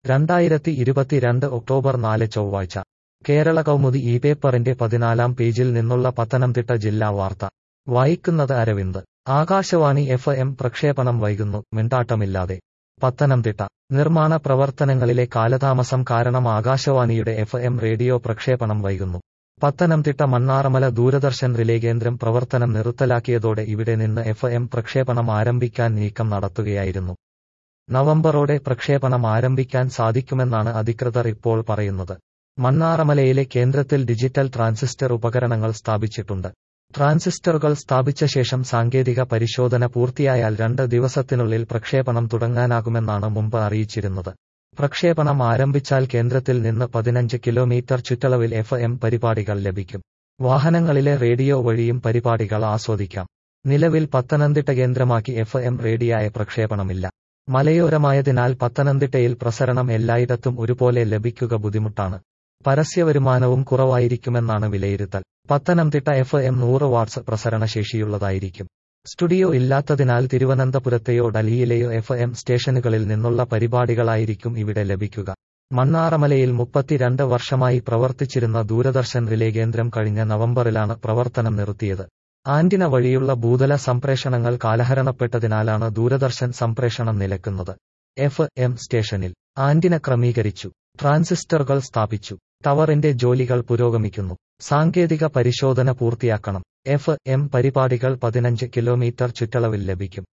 രണ്ടായിരത്തി ഇരുപത്തിരണ്ട് ഒക്ടോബർ നാല് ചൊവ്വാഴ്ച കേരള കൗമുദി ഈ പേപ്പറിന്റെ പതിനാലാം പേജിൽ നിന്നുള്ള പത്തനംതിട്ട ജില്ലാ വാർത്ത വായിക്കുന്നത് അരവിന്ദ് ആകാശവാണി എഫ് എം പ്രക്ഷേപണം വൈകുന്നു മിണ്ടാട്ടമില്ലാതെ പത്തനംതിട്ട നിർമ്മാണ പ്രവർത്തനങ്ങളിലെ കാലതാമസം കാരണം ആകാശവാണിയുടെ എഫ് എം റേഡിയോ പ്രക്ഷേപണം വൈകുന്നു പത്തനംതിട്ട മണ്ണാറമല ദൂരദർശൻ റിലേ കേന്ദ്രം പ്രവർത്തനം നിർത്തലാക്കിയതോടെ ഇവിടെ നിന്ന് എഫ് എം പ്രക്ഷേപണം ആരംഭിക്കാൻ നീക്കം നടത്തുകയായിരുന്നു നവംബറോടെ പ്രക്ഷേപണം ആരംഭിക്കാൻ സാധിക്കുമെന്നാണ് അധികൃതർ ഇപ്പോൾ പറയുന്നത് മണ്ണാറമലയിലെ കേന്ദ്രത്തിൽ ഡിജിറ്റൽ ട്രാൻസിസ്റ്റർ ഉപകരണങ്ങൾ സ്ഥാപിച്ചിട്ടുണ്ട് ട്രാൻസിസ്റ്ററുകൾ സ്ഥാപിച്ച ശേഷം സാങ്കേതിക പരിശോധന പൂർത്തിയായാൽ രണ്ട് ദിവസത്തിനുള്ളിൽ പ്രക്ഷേപണം തുടങ്ങാനാകുമെന്നാണ് മുമ്പ് അറിയിച്ചിരുന്നത് പ്രക്ഷേപണം ആരംഭിച്ചാൽ കേന്ദ്രത്തിൽ നിന്ന് പതിനഞ്ച് കിലോമീറ്റർ ചുറ്റളവിൽ എഫ് എം പരിപാടികൾ ലഭിക്കും വാഹനങ്ങളിലെ റേഡിയോ വഴിയും പരിപാടികൾ ആസ്വദിക്കാം നിലവിൽ പത്തനംതിട്ട കേന്ദ്രമാക്കി എഫ് എം റേഡിയായ പ്രക്ഷേപണമില്ല മലയോരമായതിനാൽ പത്തനംതിട്ടയിൽ പ്രസരണം എല്ലായിടത്തും ഒരുപോലെ ലഭിക്കുക ബുദ്ധിമുട്ടാണ് പരസ്യവരുമാനവും കുറവായിരിക്കുമെന്നാണ് വിലയിരുത്തൽ പത്തനംതിട്ട എഫ് എം നൂറ് വാട്സ് പ്രസരണശേഷിയുള്ളതായിരിക്കും സ്റ്റുഡിയോ ഇല്ലാത്തതിനാൽ തിരുവനന്തപുരത്തെയോ ഡൽഹിയിലെയോ എഫ് എം സ്റ്റേഷനുകളിൽ നിന്നുള്ള പരിപാടികളായിരിക്കും ഇവിടെ ലഭിക്കുക മണ്ണാറമലയിൽ മുപ്പത്തിരണ്ട് വർഷമായി പ്രവർത്തിച്ചിരുന്ന ദൂരദർശൻ റിലേ കേന്ദ്രം കഴിഞ്ഞ നവംബറിലാണ് പ്രവർത്തനം നിർത്തിയത് ആന്റിന വഴിയുള്ള ഭൂതല സംപ്രേഷണങ്ങൾ കാലഹരണപ്പെട്ടതിനാലാണ് ദൂരദർശൻ സംപ്രേഷണം നിലക്കുന്നത് എഫ് എം സ്റ്റേഷനിൽ ആന്റിന ക്രമീകരിച്ചു ട്രാൻസിസ്റ്ററുകൾ സ്ഥാപിച്ചു ടവറിന്റെ ജോലികൾ പുരോഗമിക്കുന്നു സാങ്കേതിക പരിശോധന പൂർത്തിയാക്കണം എഫ് എം പരിപാടികൾ പതിനഞ്ച് കിലോമീറ്റർ ചുറ്റളവിൽ ലഭിക്കും